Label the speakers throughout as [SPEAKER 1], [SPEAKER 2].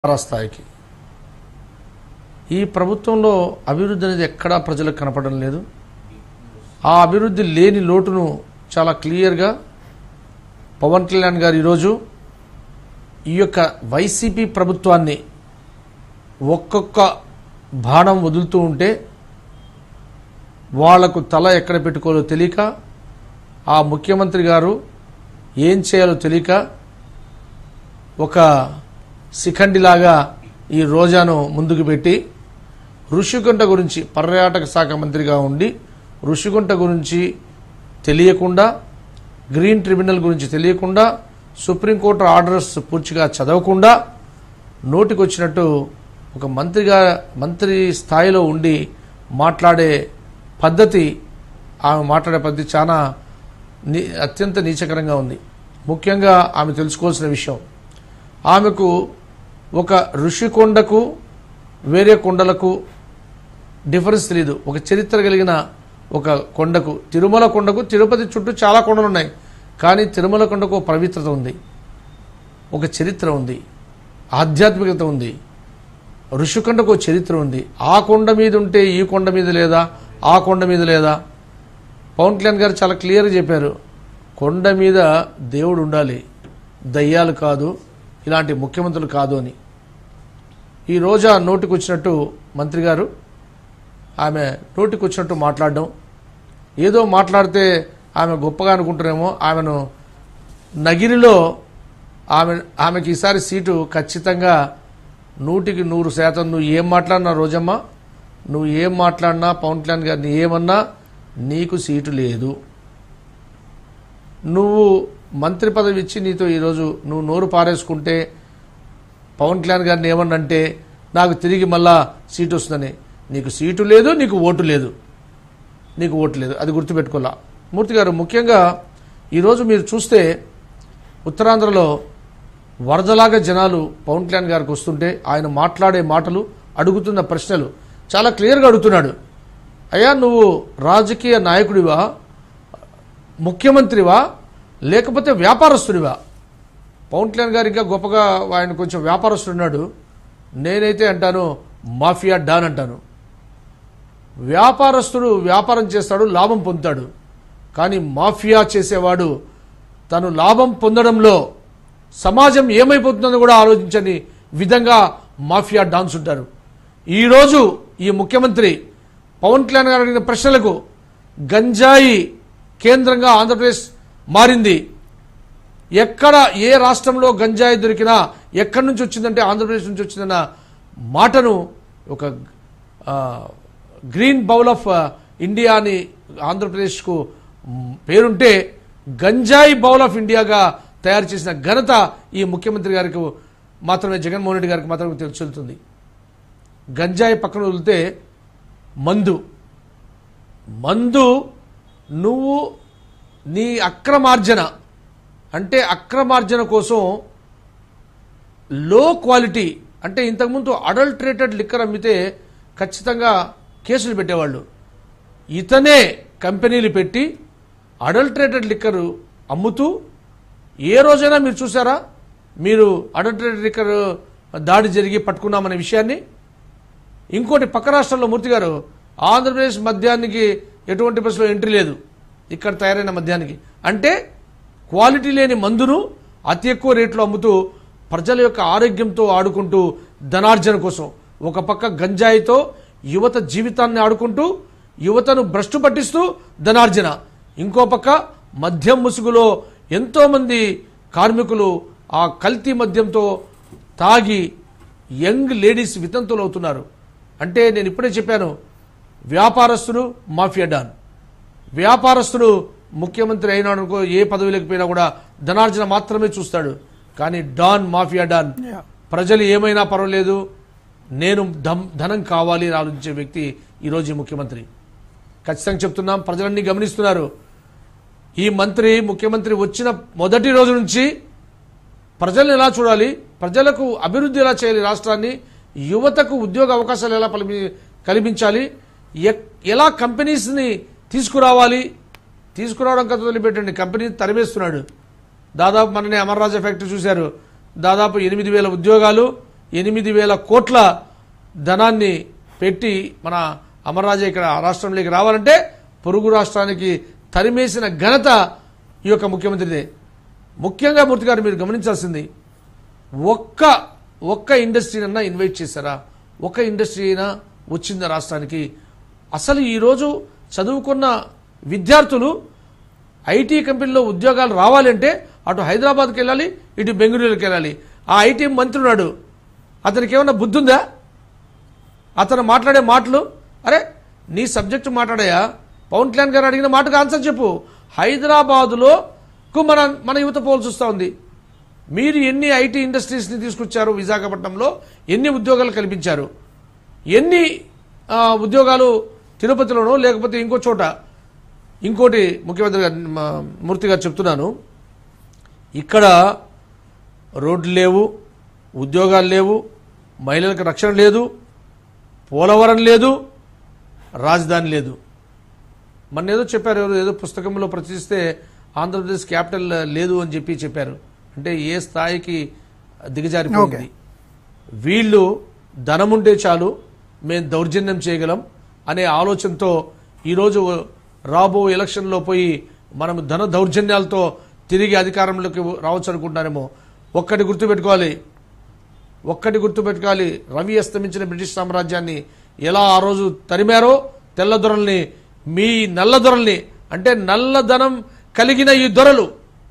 [SPEAKER 1] స్థాయికి ఈ ప్రభుత్వంలో అభివృద్ధి అనేది ఎక్కడా ప్రజలకు కనపడడం లేదు ఆ అభివృద్ధి లేని లోటును చాలా క్లియర్గా పవన్ కళ్యాణ్ గారు ఈరోజు ఈ యొక్క వైసీపీ ప్రభుత్వాన్ని ఒక్కొక్క బాణం వదులుతూ ఉంటే వాళ్లకు తల ఎక్కడ పెట్టుకోవాలో తెలియక ఆ ముఖ్యమంత్రి గారు ఏం చేయాలో తెలియక ఒక శిఖండిలాగా ఈ రోజాను ముందుకు పెట్టి ఋషికొండ గురించి పర్యాటక శాఖ మంత్రిగా ఉండి ఋషికొండ గురించి తెలియకుండా గ్రీన్ ట్రిబ్యునల్ గురించి తెలియకుండా సుప్రీంకోర్టు ఆర్డర్స్ పూర్తిగా చదవకుండా నోటికొచ్చినట్టు ఒక మంత్రిగా మంత్రి స్థాయిలో ఉండి మాట్లాడే పద్ధతి ఆమె మాట్లాడే పద్ధతి చాలా ని అత్యంత నీచకరంగా ఉంది ముఖ్యంగా ఆమె తెలుసుకోవాల్సిన విషయం ఆమెకు ఒక ఋషికొండకు వేరే కొండలకు డిఫరెన్స్ తెలియదు ఒక చరిత్ర కలిగిన ఒక కొండకు తిరుమల కొండకు తిరుపతి చుట్టూ చాలా కొండలు ఉన్నాయి కానీ తిరుమల కొండకు ఒక పవిత్రత ఉంది ఒక చరిత్ర ఉంది ఆధ్యాత్మికత ఉంది ఋషికొండకు ఒక చరిత్ర ఉంది ఆ కొండ మీద ఉంటే ఈ కొండ మీద లేదా ఆ కొండ మీద లేదా పవన్ కళ్యాణ్ గారు చాలా క్లియర్గా చెప్పారు కొండ మీద దేవుడు ఉండాలి దయ్యాలు కాదు ఇలాంటి ముఖ్యమంత్రులు కాదు అని ఈ రోజా నోటికి వచ్చినట్టు మంత్రి గారు ఆమె నోటికి వచ్చినట్టు మాట్లాడడం ఏదో మాట్లాడితే ఆమె గొప్పగా అనుకుంటారేమో ఆమెను నగిరిలో ఆమె ఆమెకి ఈసారి సీటు ఖచ్చితంగా నూటికి నూరు శాతం నువ్వు ఏం మాట్లాడినా రోజమ్మ నువ్వు ఏం మాట్లాడినా పవన్ కళ్యాణ్ గారిని ఏమన్నా నీకు సీటు లేదు నువ్వు మంత్రి పదవి ఇచ్చి నీతో ఈరోజు నువ్వు నోరు పారేసుకుంటే పవన్ కళ్యాణ్ గారిని ఏమన్నంటే నాకు తిరిగి మళ్ళా సీటు వస్తుందని నీకు సీటు లేదు నీకు ఓటు లేదు నీకు ఓటు లేదు అది గుర్తుపెట్టుకోవాలా మూర్తి గారు ముఖ్యంగా ఈరోజు మీరు చూస్తే ఉత్తరాంధ్రలో వరదలాగా జనాలు పవన్ కళ్యాణ్ గారికి వస్తుంటే ఆయన మాట్లాడే మాటలు అడుగుతున్న ప్రశ్నలు చాలా క్లియర్గా అడుగుతున్నాడు అయ్యా నువ్వు రాజకీయ నాయకుడివా ముఖ్యమంత్రివా లేకపోతే వ్యాపారస్తుడివా పవన్ కళ్యాణ్ గారు ఇంకా గొప్పగా ఆయన కొంచెం వ్యాపారస్తుడు ఉన్నాడు నేనైతే అంటాను మాఫియా డాన్ అంటాను వ్యాపారస్తుడు వ్యాపారం చేస్తాడు లాభం పొందుతాడు కానీ మాఫియా చేసేవాడు తను లాభం పొందడంలో సమాజం ఏమైపోతుందో కూడా ఆలోచించని విధంగా మాఫియా డాన్స్ ఉంటారు ఈరోజు ఈ ముఖ్యమంత్రి పవన్ కళ్యాణ్ గారు అడిగిన ప్రశ్నలకు గంజాయి కేంద్రంగా ఆంధ్రప్రదేశ్ మారింది ఎక్కడ ఏ రాష్ట్రంలో గంజాయి దొరికినా ఎక్కడి నుంచి వచ్చిందంటే ఆంధ్రప్రదేశ్ నుంచి వచ్చిందన్న మాటను ఒక ఆ, గ్రీన్ బౌల్ ఆఫ్ ఆ, ఇండియా అని ఆంధ్రప్రదేశ్కు మ్, పేరుంటే గంజాయి బౌల్ ఆఫ్ ఇండియాగా తయారు చేసిన ఘనత ఈ ముఖ్యమంత్రి గారికి మాత్రమే జగన్మోహన్ రెడ్డి గారికి మాత్రమే తెలుస్తుంది గంజాయి పక్కన వదిలితే మందు మందు నువ్వు నీ అక్రమార్జన అంటే అక్రమార్జన కోసం లో క్వాలిటీ అంటే ఇంతకుముందు అడల్ట్రేటెడ్ లిక్కర్ అమ్మితే ఖచ్చితంగా కేసులు పెట్టేవాళ్ళు ఇతనే కంపెనీలు పెట్టి అడల్ట్రేటెడ్ లిక్కర్ అమ్ముతూ ఏ రోజైనా మీరు చూసారా మీరు అడల్ట్రేటెడ్ లిక్కర్ దాడి జరిగి పట్టుకున్నామనే విషయాన్ని ఇంకోటి పక్క రాష్ట్రంలో మూర్తి గారు ఆంధ్రప్రదేశ్ మద్యానికి ఎటువంటి బస్సులో ఎంట్రీ లేదు ఇక్కడ తయారైన మద్యానికి అంటే క్వాలిటీ లేని మందును అతి ఎక్కువ రేట్లో అమ్ముతూ ప్రజల యొక్క ఆరోగ్యంతో ఆడుకుంటూ ధనార్జన కోసం ఒక పక్క గంజాయితో యువత జీవితాన్ని ఆడుకుంటూ యువతను భ్రష్టు పట్టిస్తూ ధనార్జన ఇంకో పక్క మద్యం ముసుగులో ఎంతోమంది కార్మికులు ఆ కల్తీ మద్యంతో తాగి యంగ్ లేడీస్ వితంతులు అవుతున్నారు అంటే నేను ఇప్పుడే చెప్పాను వ్యాపారస్తుడు మాఫియా డాన్ వ్యాపారస్తుడు ముఖ్యమంత్రి అయినాడు అనుకో ఏ పదవిలోకి పోయినా కూడా ధనార్జన మాత్రమే చూస్తాడు కానీ డాన్ మాఫియా డాన్ ప్రజలు ఏమైనా పర్వాలేదు నేను ధం- ధనం కావాలి అని ఆలోచించే వ్యక్తి ఈరోజు ఈ ముఖ్యమంత్రి ఖచ్చితంగా చెప్తున్నాం ప్రజలన్నీ గమనిస్తున్నారు ఈ మంత్రి ముఖ్యమంత్రి వచ్చిన మొదటి రోజు నుంచి ప్రజలను ఎలా చూడాలి ప్రజలకు అభివృద్ధి ఎలా చేయాలి రాష్ట్రాన్ని యువతకు ఉద్యోగ అవకాశాలు ఎలా పలిమి- కల్పించాలి ఎక్- ఎలా కంపెనీస్ని తీసుకురావాలి తీసుకురావడం కథ వదిలిపెట్టండి కంపెనీ తరిమేస్తున్నాడు దాదాపు మననే అమర్రాజా ఫ్యాక్టరీ చూశారు దాదాపు ఎనిమిది వేల ఉద్యోగాలు ఎనిమిది వేల కోట్ల ధనాన్ని పెట్టి మన అమర్రాజా ఇక్కడ రాష్ట్రంలోకి రావాలంటే పొరుగు రాష్ట్రానికి తరిమేసిన ఘనత ఈ యొక్క ముఖ్యమంత్రిదే ముఖ్యంగా మూర్తి గారు మీరు గమనించాల్సింది ఒక్క ఒక్క ఇండస్ట్రీనన్నా ఇన్వైట్ చేశారా ఒక్క ఇండస్ట్రీ అయినా వచ్చిందా రాష్ట్రానికి అసలు ఈరోజు చదువుకున్న విద్యార్థులు ఐటీ కంపెనీలో ఉద్యోగాలు రావాలంటే అటు హైదరాబాద్కి వెళ్ళాలి ఇటు బెంగళూరుకి వెళ్ళాలి ఆ ఐటీ మంత్రి ఉన్నాడు అతనికి ఏమన్నా బుద్ధి ఉందా అతను మాట్లాడే మాటలు అరే నీ సబ్జెక్టు మాట్లాడాయా పవన్ కళ్యాణ్ గారు అడిగిన మాటకు ఆన్సర్ చెప్పు హైదరాబాదులో కు మన మన యువత పోల్సి వస్తూ ఉంది మీరు ఎన్ని ఐటీ ఇండస్ట్రీస్ని తీసుకొచ్చారు విశాఖపట్నంలో ఎన్ని ఉద్యోగాలు కల్పించారు ఎన్ని ఆ, ఉద్యోగాలు తిరుపతిలోనో లేకపోతే ఇంకో చోట ఇంకోటి ముఖ్యమంత్రి గారు మా మూర్తి గారు చెప్తున్నాను ఇక్కడ రోడ్లు లేవు ఉద్యోగాలు లేవు మహిళలకు రక్షణ లేదు పోలవరం లేదు రాజధాని లేదు మొన్న ఏదో చెప్పారు ఎవరు ఏదో పుస్తకంలో ప్రచురిస్తే ఆంధ్రప్రదేశ్ క్యాపిటల్ లేదు అని చెప్పి చెప్పారు అంటే ఏ స్థాయికి దిగజారిపోయింది వీళ్ళు ధనముంటే చాలు మేము దౌర్జన్యం చేయగలం అనే ఆలోచనతో ఈరోజు రాబో ఎలక్షన్లో పోయి మనం ధన దౌర్జన్యాలతో తిరిగి అధికారంలోకి రావచ్చు అనుకుంటున్నారేమో ఒక్కటి గుర్తుపెట్టుకోవాలి ఒక్కటి గుర్తుపెట్టుకోవాలి రవి అస్తమించిన బ్రిటిష్ సామ్రాజ్యాన్ని ఎలా ఆ రోజు తరిమారో తెల్లదొరల్ని మీ నల్లదొరల్ని అంటే నల్లధనం కలిగిన ఈ దొరలు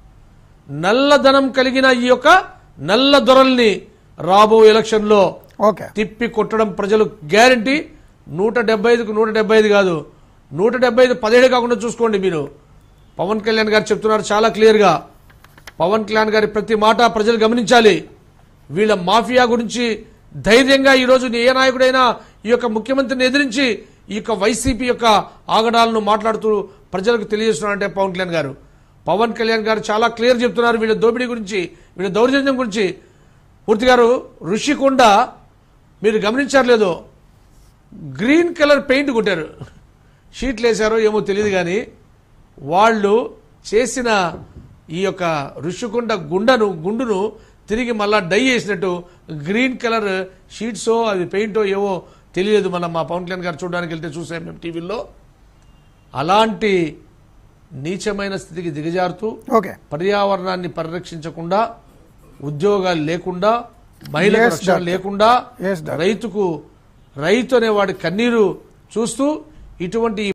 [SPEAKER 1] నల్లధనం కలిగిన ఈ యొక్క నల్ల దొరల్ని రాబో ఎలక్షన్లో
[SPEAKER 2] ఓకే
[SPEAKER 1] తిప్పి కొట్టడం ప్రజలు గ్యారంటీ నూట డెబ్బై ఐదుకు నూట డెబ్బై ఐదు కాదు నూట డెబ్బై ఐదు పదిహేడు కాకుండా చూసుకోండి మీరు పవన్ కళ్యాణ్ గారు చెప్తున్నారు చాలా క్లియర్గా పవన్ కళ్యాణ్ గారి ప్రతి మాట ప్రజలు గమనించాలి వీళ్ళ మాఫియా గురించి ధైర్యంగా ఈరోజు ఏ నాయకుడైనా ఈ యొక్క ముఖ్యమంత్రిని ఎదిరించి ఈ యొక్క వైసీపీ యొక్క ఆగడాలను మాట్లాడుతూ ప్రజలకు తెలియజేస్తున్నారంటే పవన్ కళ్యాణ్ గారు పవన్ కళ్యాణ్ గారు చాలా క్లియర్ చెప్తున్నారు వీళ్ళ దోపిడీ గురించి వీళ్ళ దౌర్జన్యం గురించి మూర్తి గారు ఋషికొండ మీరు గమనించారు లేదో గ్రీన్ కలర్ పెయింట్ కొట్టారు షీట్లు వేశారో ఏమో తెలియదు కానీ వాళ్ళు చేసిన ఈ యొక్క ఋషికొండ గుండను గుండును తిరిగి మళ్ళా డై వేసినట్టు గ్రీన్ కలర్ షీట్సో అది పెయింటో ఏవో తెలియదు మనం మా పవన్ కళ్యాణ్ గారు చూడడానికి వెళ్తే చూసాం మేము టీవీలో అలాంటి నీచమైన స్థితికి దిగజారుతూ
[SPEAKER 2] ఓకే
[SPEAKER 1] పర్యావరణాన్ని పరిరక్షించకుండా ఉద్యోగాలు లేకుండా మహిళలకు
[SPEAKER 2] Yes,
[SPEAKER 1] రక్షణ
[SPEAKER 2] doctor.
[SPEAKER 1] లేకుండా
[SPEAKER 2] Yes, doctor.
[SPEAKER 1] రైతుకు రైతు అనేవాడి కన్నీరు చూస్తూ ఇటువంటి